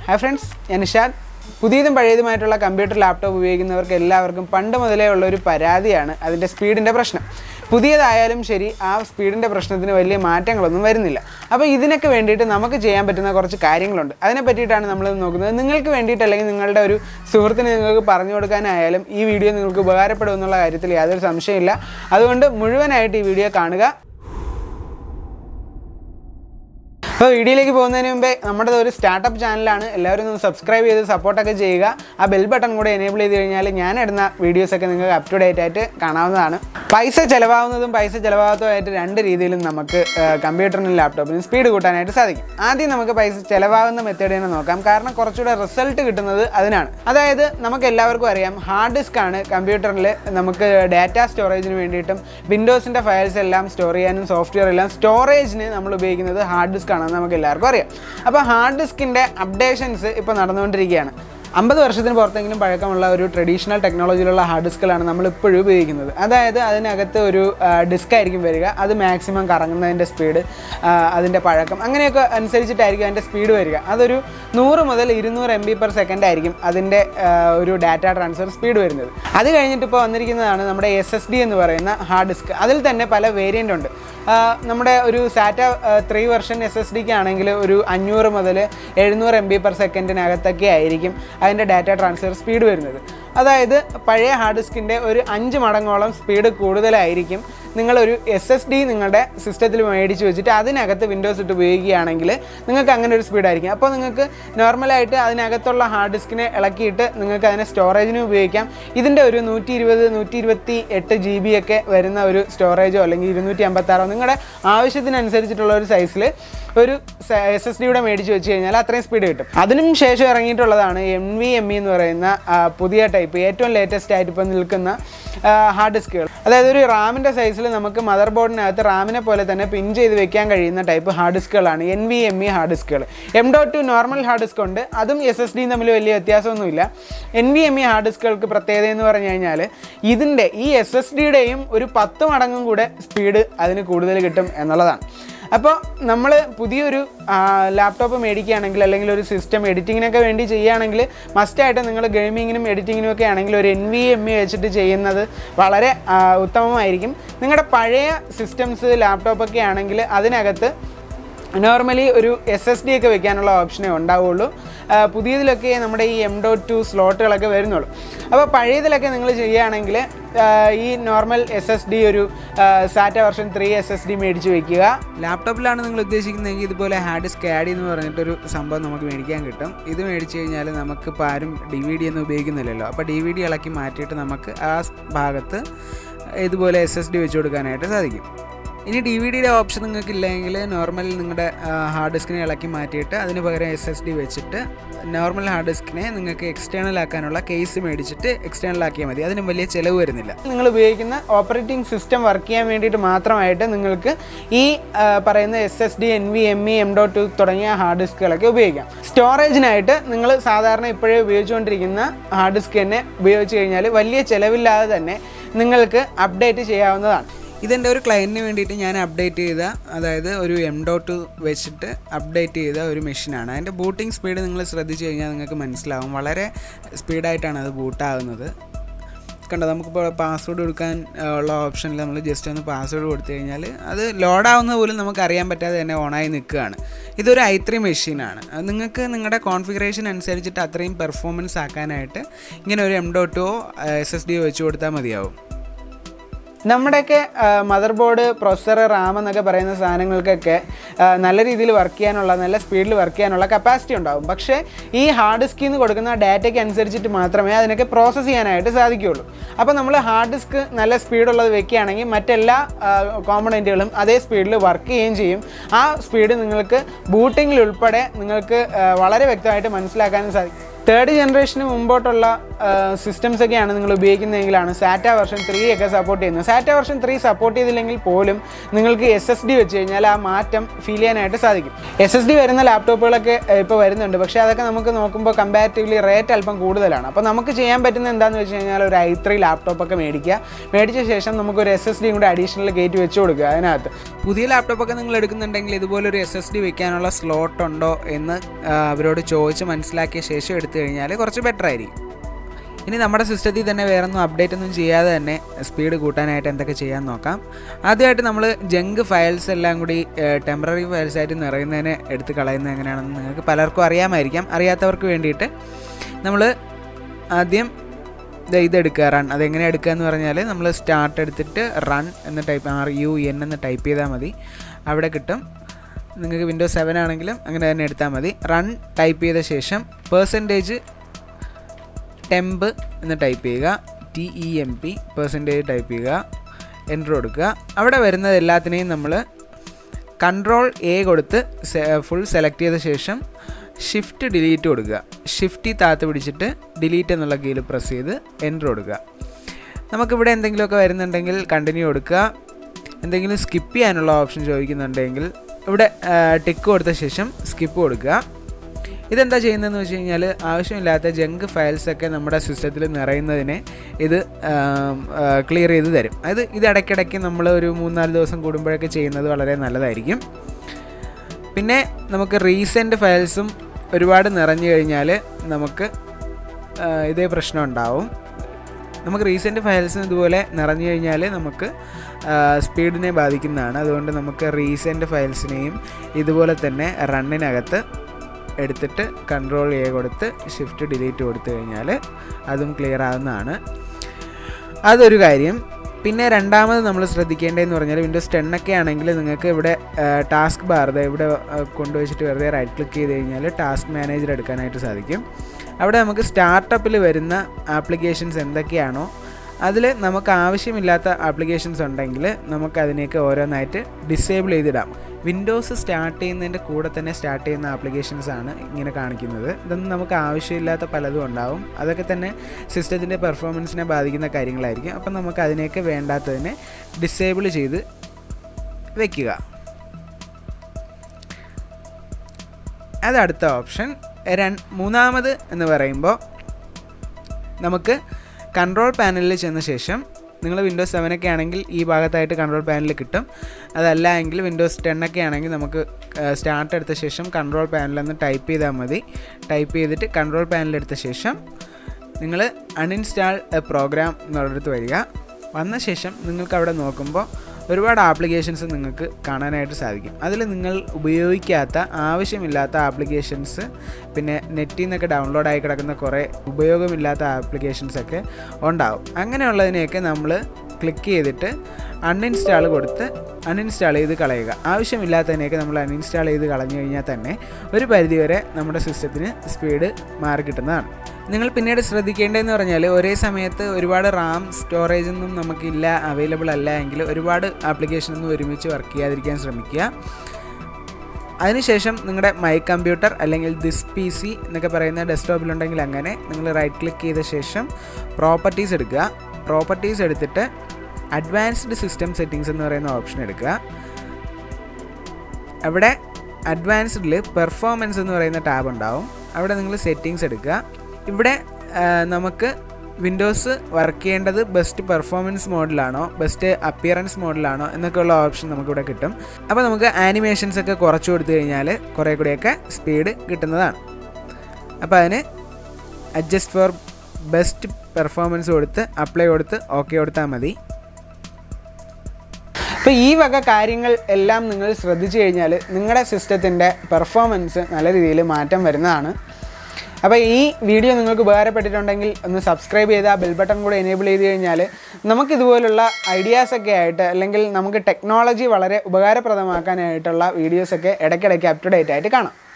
hi friends ഞാൻ നിഷാദ് പുതിയതും പഴയതുമായിട്ടുള്ള computer laptop ഉപയോഗിക്കുന്നവർക്ക് എല്ലാവർക്കും പണ്ട് മുതലേ ഉള്ള ഒരു പരാതിയാണ് അതിൻ്റെ സ്പീഡിൻ്റെ പ്രശ്നം പുതിയതായാലും ശരി ആ സ്പീഡിൻ്റെ പ്രശ്നത്തിന് വലിയ മാറ്റങ്ങളൊന്നും വരുന്നില്ല അപ്പോൾ ഇതിനൊക്കെ വേണ്ടിയിട്ട് നമുക്ക് ചെയ്യാൻ പറ്റുന്ന കുറച്ച് കാര്യങ്ങളുണ്ട് അതിനെ പറ്റിയിട്ടാണ് നമ്മൾ നോക്കുന്നത് നിങ്ങൾക്ക് വേണ്ടിയിട്ട് അല്ലെങ്കിൽ നിങ്ങളുടെ ഒരു സുഹൃത്തിന് നിങ്ങൾക്ക് പറഞ്ഞു കൊടുക്കാനായാലും ഈ വീഡിയോ നിങ്ങൾക്ക് ഉപകാരപ്പെടും എന്നുള്ള കാര്യത്തിൽ യാതൊരു സംശയമില്ല അതുകൊണ്ട് മുഴുവനായിട്ട് ഈ വീഡിയോ കാണുക അപ്പോൾ വീഡിയോയിലേക്ക് പോകുന്നതിന് മുമ്പേ നമ്മുടെ ഒരു സ്റ്റാർട്ടപ്പ് ചാനലാണ് എല്ലാവരും ഒന്ന് സബ്സ്ക്രൈബ് ചെയ്ത് സപ്പോർട്ടൊക്കെ ചെയ്യുക ആ ബെൽ ബട്ടൺ കൂടെ എനേബിൾ ചെയ്ത് കഴിഞ്ഞാൽ ഞാൻ ഇടുന്ന വീഡിയോസൊക്കെ നിങ്ങൾക്ക് അപ് ടു ഡേറ്റ് ആയിട്ട് കാണാവുന്നതാണ് പൈസ ചിലവാകുന്നതും പൈസ ചിലവാകാത്തതുമായിട്ട് രണ്ട് രീതിയിലും നമുക്ക് കമ്പ്യൂട്ടറിനും ലാപ്ടോപ്പിനും സ്പീഡ് കൂട്ടാനായിട്ട് സാധിക്കും ആദ്യം നമുക്ക് പൈസ ചിലവാകുന്ന മെത്തേഡ് തന്നെ നോക്കാം കാരണം കുറച്ചുകൂടെ റിസൾട്ട് കിട്ടുന്നത് അതിനാണ് അതായത് നമുക്ക് എല്ലാവർക്കും അറിയാം ഹാർഡ് ഡിസ്ക് ആണ് കമ്പ്യൂട്ടറിൽ നമുക്ക് ഡാറ്റ സ്റ്റോറേജിന് വേണ്ടിയിട്ടും വിൻഡോസിൻ്റെ ഫയൽസ് എല്ലാം സ്റ്റോർ ചെയ്യാനും സോഫ്റ്റ്വെയർ എല്ലാം സ്റ്റോറേജിന് നമ്മൾ ഉപയോഗിക്കുന്നത് ഹാർഡ് ഡിസ്ക് ആണെന്ന് നമുക്ക് എല്ലാവർക്കും അറിയാം അപ്പോൾ ഹാർഡ് ഡിസ്കിൻ്റെ അപ്ഡേഷൻസ് ഇപ്പോൾ നടന്നുകൊണ്ടിരിക്കുകയാണ് അമ്പത് വർഷത്തിന് പുറത്തെങ്കിലും പഴക്കമുള്ള ഒരു ട്രഡീഷണൽ ടെക്നോളജിയിലുള്ള ഹാർഡ് ഡിസ്കുകളാണ് നമ്മൾ ഇപ്പോഴും ഉപയോഗിക്കുന്നത് അതായത് അതിനകത്ത് ഒരു ഡിസ്ക് ആയിരിക്കും വരിക അത് മാക്സിമം കറങ്ങുന്നതിൻ്റെ സ്പീഡ് അതിൻ്റെ പഴക്കം അങ്ങനെയൊക്കെ അനുസരിച്ചിട്ടായിരിക്കും അതിൻ്റെ സ്പീഡ് വരിക അതൊരു നൂറ് മുതൽ ഇരുന്നൂറ് എം ബി പെർ സെക്കൻഡ് ആയിരിക്കും അതിൻ്റെ ആ, ഒരു ഡാറ്റ ട്രാൻസ്ഫർ സ്പീഡ് വരുന്നത് അത് കഴിഞ്ഞിട്ട് ഇപ്പോൾ വന്നിരിക്കുന്നതാണ് നമ്മുടെ എസ് എസ് ഡി എന്ന് പറയുന്ന ഹാർഡ് ഡിസ്ക് അതിൽ തന്നെ പല വേരിയൻ്റ് ഉണ്ട് ആ, നമ്മുടെ ഒരു SATA three version S S ഡിക്ക് ആണെങ്കിൽ ഒരു അഞ്ഞൂറ് മുതൽ എഴുന്നൂറ് എം ബി പെർ സെക്കൻഡിനകത്തൊക്കെ ആയിരിക്കും അതിൻ്റെ ഡാറ്റ ട്രാൻസ്ഫർ സ്പീഡ് വരുന്നത് അതായത് പഴയ ഹാർഡ് ഡിസ്കിൻ്റെ ഒരു അഞ്ച് മടങ്ങോളം സ്പീഡ് കൂടുതലായിരിക്കും നിങ്ങളൊരു എസ് എസ് ഡി നിങ്ങളുടെ സിസ്റ്റത്തിൽ മേടിച്ച് വെച്ചിട്ട് അതിനകത്ത് വിൻഡോസ് ഇട്ട് ഉപയോഗിക്കുകയാണെങ്കിൽ നിങ്ങൾക്ക് അങ്ങനെ ഒരു സ്പീഡായിരിക്കും അപ്പോൾ നിങ്ങൾക്ക് നോർമലായിട്ട് അതിനകത്തുള്ള ഹാർഡ് ഡിസ്കിനെ ഇളക്കിയിട്ട് നിങ്ങൾക്ക് അതിനെ സ്റ്റോറേജിനും ഉപയോഗിക്കാം ഇതിൻ്റെ ഒരു നൂറ്റി ഇരുപത് നൂറ്റി ഇരുപത്തി എട്ട് ജി ബി ഒക്കെ വരുന്ന ഒരു സ്റ്റോറേജോ അല്ലെങ്കിൽ ഇരുന്നൂറ്റി അമ്പത്താറോ നിങ്ങളുടെ ആവശ്യത്തിനനുസരിച്ചിട്ടുള്ള ഒരു സൈസിൽ ഒരു എസ് എസ് ഡിയുടെ മേടിച്ച് വെച്ച് കഴിഞ്ഞാൽ അത്രയും സ്പീഡ് കിട്ടും അതിനും ശേഷം ഇറങ്ങിയിട്ടുള്ളതാണ് എം വി എം ഇ എന്ന് പറയുന്ന ആ, പുതിയ ടൈപ്പ് ഏറ്റവും ലേറ്റസ്റ്റ് ആയിട്ട് ഇപ്പോൾ നിൽക്കുന്ന ഹാർഡ് ഡിസ്കുകൾ അതായത് ഒരു റാമിൻ്റെ സൈസിൽ നമുക്ക് മദർ ബോർഡിനകത്ത് റാമിനെ പോലെ തന്നെ പിൻ ചെയ്ത് വെക്കാൻ കഴിയുന്ന ടൈപ്പ് ഹാർഡ് ഡിസ്കുകളാണ് N V M E hard ഡിസ്കുകൾ M dot two normal hard disk ഉണ്ട് അതും എസ് എസ് ഡിയും തമ്മിൽ വലിയ വ്യത്യാസമൊന്നുമില്ല N V M E hard ഡിസ്കുകൾക്ക് പ്രത്യേകത എന്ന് പറഞ്ഞു കഴിഞ്ഞാൽ ഇതിൻ്റെ ഈ എസ് എസ് ഡിയുടെയും ഒരു പത്ത് മടങ്ങും കൂടെ സ്പീഡ് അതിന് കൂടുതൽ കിട്ടും എന്നുള്ളതാണ് അപ്പോൾ നമ്മൾ പുതിയൊരു ലാപ്ടോപ്പ് മേടിക്കുകയാണെങ്കിൽ അല്ലെങ്കിൽ ഒരു സിസ്റ്റം എഡിറ്റിങ്ങിനൊക്കെ വേണ്ടി ചെയ്യുകയാണെങ്കിൽ മസ്റ്റായിട്ട് നിങ്ങൾ ഗെയിമിങ്ങിനും എഡിറ്റിങ്ങിനും ഒക്കെ ആണെങ്കിൽ ഒരു എൻ വി എം ഇ വെച്ചിട്ട് ചെയ്യുന്നത് വളരെ ആ, ഉത്തമമായിരിക്കും നിങ്ങളുടെ പഴയ സിസ്റ്റംസ് ലാപ്ടോപ്പൊക്കെ ആണെങ്കിൽ അതിനകത്ത് നോർമലി ഒരു എസ് എസ് ഡി ഒക്കെ വെക്കാനുള്ള ഓപ്ഷനേ ഉണ്ടാവുള്ളൂ ആ, പുതിയതിലൊക്കെ നമ്മുടെ ഈ എം ഡോട്ട് ടു സ്ലോട്ടുകളൊക്കെ വരുന്നുള്ളൂ അപ്പോൾ പഴയതിലൊക്കെ നിങ്ങൾ ചെയ്യുകയാണെങ്കിൽ ആ, ഈ നോർമൽ എസ് എസ് ഡി ഒരു SATA version three S S D മേടിച്ച് വെക്കുക ലാപ്ടോപ്പിലാണ് നിങ്ങൾ ഉദ്ദേശിക്കുന്നതെങ്കിൽ ഇതുപോലെ ഹാർഡ് ഡിസ്ക് ആഡ് എന്ന് പറഞ്ഞിട്ടൊരു സംഭവം നമുക്ക് മേടിക്കാൻ കിട്ടും ഇത് മേടിച്ച് കഴിഞ്ഞാൽ നമുക്ക് ഇപ്പോൾ ആരും ഡി വി ഡി ഒന്നും ഉപയോഗിക്കുന്നില്ലല്ലോ അപ്പോൾ ഡി വി ഡി ഇളക്കി മാറ്റിയിട്ട് നമുക്ക് ആ സ് ഭാഗത്ത് ഇതുപോലെ എസ് എസ് ഡി വെച്ച് കൊടുക്കാനായിട്ട് സാധിക്കും ഇനി ഡി വി ഡിയുടെ ഓപ്ഷൻ നിങ്ങൾക്ക് ഇല്ലെങ്കിൽ നോർമൽ നിങ്ങളുടെ ഹാർഡ് ഡിസ്കിനെ ഇളക്കി മാറ്റിയിട്ട് അതിന് പകരം എസ് എസ് ഡി വെച്ചിട്ട് നോർമൽ ഹാർഡ് ഡിസ്കിനെ നിങ്ങൾക്ക് എക്സ്റ്റേണൽ ആക്കാനുള്ള കേസ് മേടിച്ചിട്ട് എക്സ്റ്റേണൽ ആക്കിയാൽ മതി അതിന് വലിയ ചിലവ് വരുന്നില്ല നിങ്ങൾ ഉപയോഗിക്കുന്ന ഓപ്പറേറ്റിംഗ് സിസ്റ്റം വർക്ക് ചെയ്യാൻ വേണ്ടിയിട്ട് മാത്രമായിട്ട് നിങ്ങൾക്ക് ഈ ആ, പറയുന്ന S S D N V M E M dot two തുടങ്ങിയ ഹാർഡ് ഡിസ്കുകളൊക്കെ ഉപയോഗിക്കാം സ്റ്റോറേജിനായിട്ട് നിങ്ങൾ സാധാരണ ഇപ്പോഴേ ഉപയോഗിച്ചുകൊണ്ടിരിക്കുന്ന ഹാർഡ് ഡിസ്ക് തന്നെ ഉപയോഗിച്ച് കഴിഞ്ഞാൽ വലിയ ചിലവില്ലാതെ തന്നെ നിങ്ങൾക്ക് അപ്ഡേറ്റ് ചെയ്യാവുന്നതാണ് ഇതെൻ്റെ ഒരു ക്ലയൻറ്റിന് വേണ്ടിയിട്ട് ഞാൻ അപ്ഡേറ്റ് ചെയ്ത അതായത് ഒരു എം ഡോട്ട് വെച്ചിട്ട് അപ്ഡേറ്റ് ചെയ്ത ഒരു മെഷീനാണ് അതിൻ്റെ ബൂട്ടിംഗ് സ്പീഡ് നിങ്ങൾ ശ്രദ്ധിച്ചു കഴിഞ്ഞാൽ നിങ്ങൾക്ക് മനസ്സിലാവും വളരെ സ്പീഡായിട്ടാണ് അത് ബൂട്ടാകുന്നത് കണ്ടോ നമുക്കിപ്പോൾ പാസ്വേഡ് കൊടുക്കാൻ ആ, ഉള്ള ഓപ്ഷനിൽ നമ്മൾ ജസ്റ്റ് ഒന്ന് പാസ്വേഡ് കൊടുത്തു കഴിഞ്ഞാൽ അത് ലോഡാവുന്നത് പോലും നമുക്ക് അറിയാൻ പറ്റാതെ തന്നെ ഓണായി നിൽക്കുകയാണ് ഇതൊരു ഐ ത്രീ മെഷീനാണ് അത് നിങ്ങൾക്ക് നിങ്ങളുടെ കോൺഫിഗറേഷൻ അനുസരിച്ചിട്ട് അത്രയും പെർഫോമൻസ് ആക്കാനായിട്ട് ഇങ്ങനെ ഒരു എം ഡോട്ടോ എസ് എസ് ഡിയോ വെച്ച് കൊടുത്താൽ മതിയാവും നമ്മുടെയൊക്കെ മദർ ബോർഡ് പ്രൊസസ്സർ റാം എന്നൊക്കെ പറയുന്ന സാധനങ്ങൾക്കൊക്കെ ആ, നല്ല രീതിയിൽ വർക്ക് ചെയ്യാനുള്ള നല്ല സ്പീഡിൽ വർക്ക് ചെയ്യാനുള്ള കപ്പാസിറ്റി ഉണ്ടാവും പക്ഷേ ഈ ഹാർഡ് ഡിസ്കിൽ നിന്ന് കൊടുക്കുന്ന ഡാറ്റയ്ക്ക് അനുസരിച്ചിട്ട് മാത്രമേ അതിനൊക്കെ പ്രോസസ്സ് ചെയ്യാനായിട്ട് സാധിക്കുകയുള്ളൂ അപ്പോൾ നമ്മൾ ഹാർഡ് ഡിസ്ക് നല്ല സ്പീഡുള്ളത് വെക്കുകയാണെങ്കിൽ മറ്റെല്ലാ കോമ്പണൻറ്റുകളും അതേ സ്പീഡിൽ വർക്ക് ചെയ്യുകയും ചെയ്യും ആ സ്പീഡ് നിങ്ങൾക്ക് ബൂട്ടിങ്ങിൽ ഉൾപ്പെടെ നിങ്ങൾക്ക് ആ, വളരെ വ്യക്തമായിട്ട് മനസ്സിലാക്കാനും സാധിക്കും തേർഡ് ജനറേഷന് മുമ്പോട്ടുള്ള സിസ്റ്റംസ് ഒക്കെയാണ് നിങ്ങൾ ഉപയോഗിക്കുന്നതെങ്കിലാണ് സാറ്റ വെർഷൻ ത്രീ ഒക്കെ സപ്പോർട്ട് ചെയ്യുന്നത് സാറ്റ വെർഷൻ ത്രീ സപ്പോർട്ട് ചെയ്തില്ലെങ്കിൽ പോലും നിങ്ങൾക്ക് എസ് എസ് ഡി വെച്ച് കഴിഞ്ഞാൽ ആ മാറ്റം ഫീൽ ചെയ്യാനായിട്ട് സാധിക്കും എസ് എസ് ഡി വരുന്ന ലാപ്ടോപ്പുകളൊക്കെ ഇപ്പോൾ വരുന്നുണ്ട് പക്ഷേ അതൊക്കെ നമുക്ക് നോക്കുമ്പോൾ കമ്പാരിറ്റീവ്ലി റേറ്റ് അല്പം കൂടുതലാണ് അപ്പോൾ നമുക്ക് ചെയ്യാൻ പറ്റുന്ന എന്താണെന്ന് വെച്ച് കഴിഞ്ഞാൽ ഒരു ഐ ത്രീ ലാപ്ടോപ്പ് ഒക്കെ മേടിക്കുക മേടിച്ച ശേഷം നമുക്ക് ഒരു എസ് എസ് ഡിയും കൂടെ അഡീഷണൽ കയറ്റി വെച്ച് കൊടുക്കുക അതിനകത്ത് പുതിയ ലാപ്ടോപ്പൊക്കെ നിങ്ങൾ എടുക്കുന്നുണ്ടെങ്കിൽ ഇതുപോലൊരു എസ് എസ് ഡി വെക്കാനുള്ള സ്ലോട്ട് ഉണ്ടോ എന്ന് ആ, അവരോട് ചോദിച്ച് മനസ്സിലാക്കിയ ശേഷം എടുത്തു കഴിഞ്ഞാൽ കുറച്ച് ബെറ്റർ ആയിരിക്കും ഇനി നമ്മുടെ സിസ്റ്റത്തിൽ തന്നെ വേറെ ഒന്നും അപ്ഡേറ്റ് ഒന്നും ചെയ്യാതെ തന്നെ സ്പീഡ് കൂട്ടാനായിട്ട് എന്തൊക്കെ ചെയ്യാൻ നോക്കാം ആദ്യമായിട്ട് നമ്മൾ ജങ്ക് ഫയൽസ് എല്ലാം കൂടി ടെമ്പററി ഫയൽസ് ആയിട്ട് നിറയുന്നതിനെ എടുത്ത് കളയുന്നത് എങ്ങനെയാണെന്ന് നിങ്ങൾക്ക് പലർക്കും അറിയാമായിരിക്കാം അറിയാത്തവർക്ക് വേണ്ടിയിട്ട് നമ്മൾ ആദ്യം ദേ ഇതെടുക്കുക റൺ അതെങ്ങനെ എടുക്കുക എന്ന് പറഞ്ഞാൽ നമ്മൾ സ്റ്റാർട്ട് എടുത്തിട്ട് റൺ എന്ന് ടൈപ്പ് ആർ യു എൻ എന്ന് ടൈപ്പ് ചെയ്താൽ മതി അവിടെ കിട്ടും നിങ്ങൾക്ക് വിൻഡോസ് സെവൻ ആണെങ്കിലും അങ്ങനെ തന്നെ എടുത്താൽ മതി റൺ ടൈപ്പ് ചെയ്ത ശേഷം പേഴ്സൻറ്റേജ് ടെമ്പ് എന്ന് ടൈപ്പ് ചെയ്യുക T E M P percentage type ചെയ്യുക എൻ്റർ കൊടുക്കുക അവിടെ വരുന്നത് എല്ലാത്തിനെയും നമ്മൾ കൺട്രോൾ എ കൊടുത്ത് ഫുൾ സെലക്ട് ചെയ്ത ശേഷം ഷിഫ്റ്റ് ഡിലീറ്റ് കൊടുക്കുക ഷിഫ്റ്റ് താത്ത് പിടിച്ചിട്ട് ഡിലീറ്റ് എന്നുള്ള കീയിൽ പ്രസ് ചെയ്ത് എൻ്റർ കൊടുക്കുക നമുക്കിവിടെ എന്തെങ്കിലുമൊക്കെ വരുന്നുണ്ടെങ്കിൽ കണ്ടിന്യൂ കൊടുക്കുക എന്തെങ്കിലും സ്കിപ്പ് ചെയ്യാനുള്ള ഓപ്ഷൻ ചോദിക്കുന്നുണ്ടെങ്കിൽ ഇവിടെ ടിക്ക് കൊടുത്ത ശേഷം സ്കിപ്പ് കൊടുക്കുക ഇതെന്താ ചെയ്യുന്നതെന്ന് വെച്ച് കഴിഞ്ഞാൽ ആവശ്യമില്ലാത്ത ജങ്ക് ഫയൽസൊക്കെ നമ്മുടെ സിസ്റ്റത്തിൽ നിറയുന്നതിനെ ഇത് ക്ലിയർ ചെയ്ത് തരും അത് ഇത് ഇടയ്ക്കിടയ്ക്ക് നമ്മൾ ഒരു മൂന്നാല് ദിവസം കൂടുമ്പോഴൊക്കെ ചെയ്യുന്നത് വളരെ നല്ലതായിരിക്കും പിന്നെ നമുക്ക് റീസെൻറ്റ് ഫയൽസും ഒരുപാട് നിറഞ്ഞു കഴിഞ്ഞാൽ നമുക്ക് ആ, ഇതേ പ്രശ്നം ഉണ്ടാവും നമുക്ക് റീസെൻറ്റ് ഫയൽസും ഇതുപോലെ നിറഞ്ഞു കഴിഞ്ഞാൽ നമുക്ക് സ്പീഡിനെ ബാധിക്കുന്നതാണ് അതുകൊണ്ട് നമുക്ക് റീസെൻറ്റ് ഫയൽസിനെയും ഇതുപോലെ തന്നെ റണ്ണിനകത്ത് എടുത്തിട്ട് കൺട്രോൾ എ കൊടുത്ത് ഷിഫ്റ്റ് ഡിലീറ്റ് കൊടുത്തു കഴിഞ്ഞാൽ അതും ക്ലിയർ ആവുന്നതാണ് അതൊരു കാര്യം പിന്നെ രണ്ടാമത് നമ്മൾ ശ്രദ്ധിക്കേണ്ടതെന്ന് പറഞ്ഞാൽ വിൻഡോസ് ടെൻ ഒക്കെ ആണെങ്കിൽ നിങ്ങൾക്ക് ഇവിടെ ടാസ്ക് ബാർ ഇവിടെ ആ, കൊണ്ടുവച്ചിട്ട് വെറുതെ റൈറ്റ് ക്ലിക്ക് ചെയ്ത് കഴിഞ്ഞാൽ ടാസ്ക് മാനേജർ എടുക്കാനായിട്ട് സാധിക്കും അവിടെ നമുക്ക് സ്റ്റാർട്ടപ്പിൽ വരുന്ന ആപ്ലിക്കേഷൻസ് എന്തൊക്കെയാണോ അതിൽ നമുക്ക് ആവശ്യമില്ലാത്ത ആപ്ലിക്കേഷൻസ് ഉണ്ടെങ്കിൽ നമുക്ക് അതിനെയൊക്കെ ഓരോന്നായിട്ട് ഡിസേബിൾ ചെയ്തിടാം വിൻഡോസ് സ്റ്റാർട്ട് ചെയ്യുന്നതിൻ്റെ കൂടെ തന്നെ സ്റ്റാർട്ട് ചെയ്യുന്ന ആപ്ലിക്കേഷൻസ് ആണ് ഇങ്ങനെ കാണിക്കുന്നത് ഇതൊന്നും നമുക്ക് ആവശ്യമില്ലാത്ത പലതും ഉണ്ടാവും അതൊക്കെ തന്നെ സിസ്റ്റത്തിൻ്റെ പെർഫോമൻസിനെ ബാധിക്കുന്ന കാര്യങ്ങളായിരിക്കും അപ്പം നമുക്ക് അതിനെയൊക്കെ വേണ്ടാത്തതിനെ ഡിസേബിൾ ചെയ്ത് വയ്ക്കുക അത് അടുത്ത ഓപ്ഷൻ രൺ- മൂന്നാമത് എന്ന് പറയുമ്പോൾ നമുക്ക് കൺട്രോൾ പാനലിൽ ചെന്ന ശേഷം നിങ്ങൾ വിൻഡോസ് സെവൻ ഒക്കെ ആണെങ്കിൽ ഈ ഭാഗത്തായിട്ട് കൺട്രോൾ പാനൽ കിട്ടും അതല്ല എങ്കിൽ വിൻഡോസ് ടെൻ ഒക്കെ ആണെങ്കിൽ നമുക്ക് സ്റ്റാർട്ട് എടുത്ത ശേഷം കൺട്രോൾ പാനലെന്ന് ടൈപ്പ് ചെയ്താൽ മതി ടൈപ്പ് ചെയ്തിട്ട് കൺട്രോൾ പാനൽ എടുത്ത ശേഷം നിങ്ങൾ അൺഇൻസ്റ്റാൾ എ പ്രോഗ്രാം എന്നുള്ളിടത്ത് വരിക വന്ന ശേഷം നിങ്ങൾക്ക് അവിടെ നോക്കുമ്പോൾ ഒരുപാട് ആപ്ലിക്കേഷൻസ് നിങ്ങൾക്ക് കാണാനായിട്ട് സാധിക്കും അതിൽ നിങ്ങൾ ഉപയോഗിക്കാത്ത ആവശ്യമില്ലാത്ത ആപ്ലിക്കേഷൻസ് പിന്നെ നെറ്റിൽ നിന്നൊക്കെ ഡൗൺലോഡായി കിടക്കുന്ന കുറേ ഉപയോഗമില്ലാത്ത ആപ്ലിക്കേഷൻസൊക്കെ ഉണ്ടാവും അങ്ങനെയുള്ളതിനെയൊക്കെ നമ്മൾ ക്ലിക്ക് ചെയ്തിട്ട് അൺഇൻസ്റ്റാൾ കൊടുത്ത് അൺഇൻസ്റ്റാൾ ചെയ്ത് കളയുക ആവശ്യമില്ലാത്തതിനെയൊക്കെ നമ്മൾ അൺഇൻസ്റ്റാൾ ചെയ്ത് കളഞ്ഞു കഴിഞ്ഞാൽ തന്നെ ഒരു പരിധിവരെ നമ്മുടെ സിസ്റ്റത്തിന് സ്പീഡ് മാറി കിട്ടുന്നതാണ് നിങ്ങൾ പിന്നീട് ശ്രദ്ധിക്കേണ്ടതെന്ന് പറഞ്ഞാൽ ഒരേ സമയത്ത് ഒരുപാട് റാം സ്റ്റോറേജ് ഒന്നും നമുക്കില്ല അവൈലബിൾ അല്ല എങ്കിൽ ഒരുപാട് ആപ്ലിക്കേഷൻ ഒന്നും ഒരുമിച്ച് വർക്ക് ചെയ്യാതിരിക്കാൻ ശ്രമിക്കുക അതിനുശേഷം നിങ്ങളുടെ മൈ കമ്പ്യൂട്ടർ അല്ലെങ്കിൽ ദിസ് പി സി എന്നൊക്കെ പറയുന്ന ഡെസ്ക്ടോപ്പിലുണ്ടെങ്കിൽ അങ്ങനെ നിങ്ങൾ റൈറ്റ് ക്ലിക്ക് ചെയ്ത ശേഷം പ്രോപ്പർട്ടീസ് എടുക്കുക പ്രോപ്പർട്ടീസ് എടുത്തിട്ട് അഡ്വാൻസ്ഡ് സിസ്റ്റം സെറ്റിങ്സ് എന്ന് പറയുന്ന ഓപ്ഷൻ എടുക്കുക അവിടെ അഡ്വാൻസ്ഡിൽ പെർഫോമൻസ് എന്ന് പറയുന്ന ടാബ് ഉണ്ടാവും അവിടെ നിങ്ങൾ സെറ്റിങ്സ് എടുക്കുക ഇവിടെ ആ, നമുക്ക് വിൻഡോസ് വർക്ക് ചെയ്യേണ്ടത് ബെസ്റ്റ് പെർഫോമൻസ് മോഡിലാണോ ബെസ്റ്റ് അപ്പിയറൻസ് മോഡിലാണോ എന്നൊക്കെയുള്ള ഓപ്ഷൻ നമുക്കിവിടെ കിട്ടും അപ്പോൾ നമുക്ക് ആനിമേഷൻസ് ഒക്കെ കുറച്ച് കൊടുത്തു കഴിഞ്ഞാൽ കുറേ കൂടിയൊക്കെ സ്പീഡ് കിട്ടുന്നതാണ് അപ്പോൾ അതിന് അഡ്ജസ്റ്റ് ഫോർ ബെസ്റ്റ് പെർഫോമൻസ് കൊടുത്ത് അപ്ലൈ കൊടുത്ത് ഓക്കെ കൊടുത്താൽ മതി അപ്പോൾ ഈ വക കാര്യങ്ങൾ എല്ലാം നിങ്ങൾ ശ്രദ്ധിച്ചു കഴിഞ്ഞാൽ നിങ്ങളുടെ സിസ്റ്റത്തിൻ്റെ പെർഫോമൻസ് നല്ല രീതിയിൽ മാറ്റം വരുന്നതാണ് അപ്പോൾ ഈ വീഡിയോ നിങ്ങൾക്ക് ഉപകാരപ്പെട്ടിട്ടുണ്ടെങ്കിൽ ഒന്ന് സബ്സ്ക്രൈബ് ചെയ്ത് ആ ബെൽ ബട്ടൺ കൂടെ എനേബിൾ ചെയ്ത് കഴിഞ്ഞാൽ നമുക്കിതുപോലുള്ള ഐഡിയാസൊക്കെ ആയിട്ട് അല്ലെങ്കിൽ നമുക്ക് ടെക്നോളജി വളരെ ഉപകാരപ്രദമാക്കാനായിട്ടുള്ള വീഡിയോസൊക്കെ ഇടയ്ക്കിടയ്ക്ക് അപ് ടു ഡേറ്റ് ആയിട്ട് കാണാം